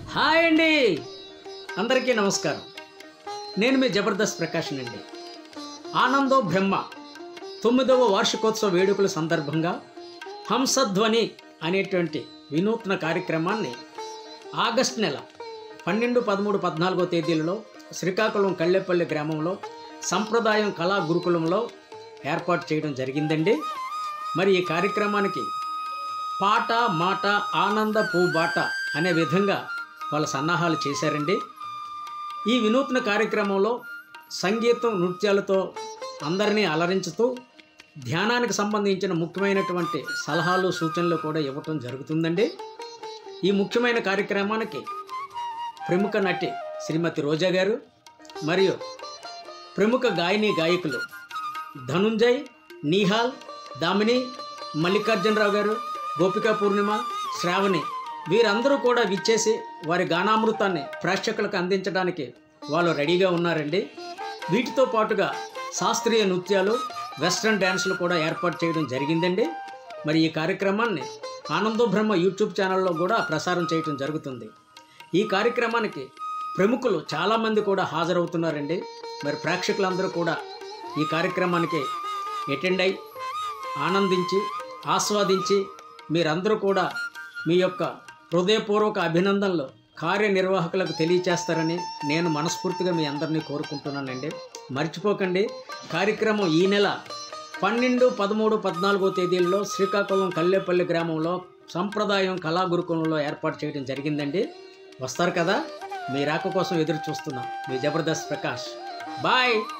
hi అండి అందరికీ నమస్కారం నేను మీ జబర్దస్త్ ప్రకాష్ అండి ఆనందో బ్రహ్మ తొమ్మిదవ వార్షికోత్సవ వేడుకల సందర్భంగా హంసధ్వని అనేటువంటి వినూత్న కార్యక్రమాన్ని ఆగస్ట్ నెల పన్నెండు పదమూడు పద్నాలుగో తేదీలలో శ్రీకాకుళం కళ్ళేపల్లి గ్రామంలో సంప్రదాయం కళా గురుకులంలో ఏర్పాటు చేయడం జరిగిందండి మరి ఈ కార్యక్రమానికి పాట మాట ఆనంద బాట అనే విధంగా వాళ్ళ సన్నాహాలు చేశారండి ఈ వినూత్న కార్యక్రమంలో సంగీతం నృత్యాలతో అందరినీ అలరించుతూ ధ్యానానికి సంబంధించిన ముఖ్యమైనటువంటి సలహాలు సూచనలు కూడా ఇవ్వటం జరుగుతుందండి ఈ ముఖ్యమైన కార్యక్రమానికి ప్రముఖ నటి శ్రీమతి రోజా గారు మరియు ప్రముఖ గాయని గాయకులు ధనుంజయ్ నీహాల్ దామిని మల్లికార్జునరావు గారు గోపికా పూర్ణిమ శ్రావణి వీరందరూ కూడా విచ్చేసి వారి గానామృతాన్ని ప్రేక్షకులకు అందించడానికి వాళ్ళు రెడీగా ఉన్నారండి వీటితో పాటుగా శాస్త్రీయ నృత్యాలు వెస్ట్రన్ డ్యాన్సులు కూడా ఏర్పాటు చేయడం జరిగిందండి మరి ఈ కార్యక్రమాన్ని ఆనందో బ్రహ్మ యూట్యూబ్ ఛానల్లో కూడా ప్రసారం చేయడం జరుగుతుంది ఈ కార్యక్రమానికి ప్రముఖులు చాలామంది కూడా హాజరవుతున్నారండి మరి ప్రేక్షకులందరూ కూడా ఈ కార్యక్రమానికి అటెండ్ అయి ఆనందించి ఆస్వాదించి మీరందరూ కూడా మీ యొక్క హృదయపూర్వక అభినందనలు కార్యనిర్వాహకులకు తెలియచేస్తారని నేను మనస్ఫూర్తిగా మీ అందరినీ కోరుకుంటున్నానండి మర్చిపోకండి కార్యక్రమం ఈ నెల పన్నెండు పదమూడు పద్నాలుగో తేదీల్లో శ్రీకాకుళం కల్లేపల్లి గ్రామంలో సంప్రదాయం కళాగురుకులంలో ఏర్పాటు చేయడం జరిగిందండి వస్తారు కదా మీ రాక కోసం ఎదురు చూస్తున్నాం మీ జబర్దస్త్ ప్రకాష్ బాయ్